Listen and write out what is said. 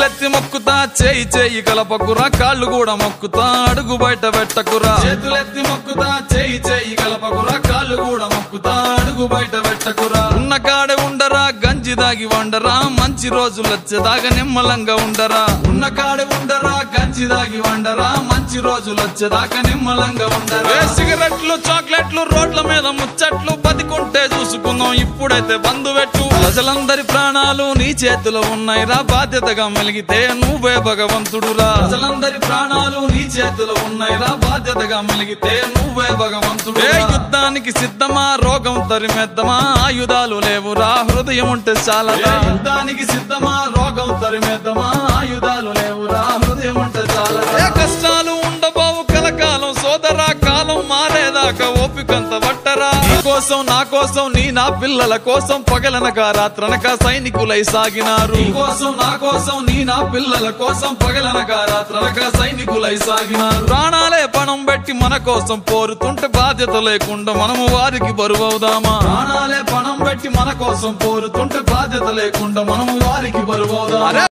చేతులెత్తి మొక్కుతా చేయి చేయి కలపకురా కాళ్ళు కూడా మొక్కుతా అడుగు బయట పెట్టకురా చేతులెత్తి మొక్కుతా చేయి చేయి కలపకురా కాళ్ళు కూడా మొక్కుతా అడుగు బయట పెట్టకురా ఉన్న కాడ ఉండరా గంజి దాగి వండరా మంచి రోజులు వచ్చేదాకా నిమ్మలంగా ఉండరా ఉన్న కాడ ఉండరా గంజి దాగి వండరా మంచి రోజులు వచ్చేదాకా నిమ్మలంగా ఉండరా ఏ సిగరెట్లు చాక్లెట్లు రోడ్ల మీద ముచ్చట్లు బతికుంటే చూసుకుందాం ఇప్పుడైతే బంధు పెట్టు ప్రజలందరి ప్రాణాలు నీ చేతిలో ఉన్నాయి రా బాధ్యతగా మెలిగితే నువ్వే భగవంతుడురా ప్రజలందరి ప్రాణాలు నీ చేతిలో ఉన్నాయి రా బాధ్యతగా మెలిగితే నువ్వే భగవంతుడు ఏ యుద్ధానికి సిద్ధమా రోగం తరిమెద్దమా ఆయుధాలు లేవురా హృదయం ఉంటే చాలా యుద్ధానికి సిద్ధమా రోగం తరిమెద్దమా ఆయుధాలు లేవురా హృదయం ఉంటే చాలా ఏ కష్టాలు ఉండబోవు కలకాలం సోదరా కాలం మారేదాకా ఓపికంత పట్టరా నీ కోసం నా కోసం నీ నా పిల్లల కోసం పగలనక రాత్రనక సైనికులై సాగినారు నీ కోసం నా కోసం నీ నా పిల్లల కోసం పగలనక రాత్రనక సైనికులై సాగినారు ప్రాణాలే పణం పెట్టి మన కోసం పోరుతుంటే బాధ్యత లేకుండా మనము వారికి బరువవుదామా ప్రాణాలే పణం పెట్టి మన కోసం పోరుతుంటే బాధ్యత లేకుండా మనము వారికి బరువవుదామా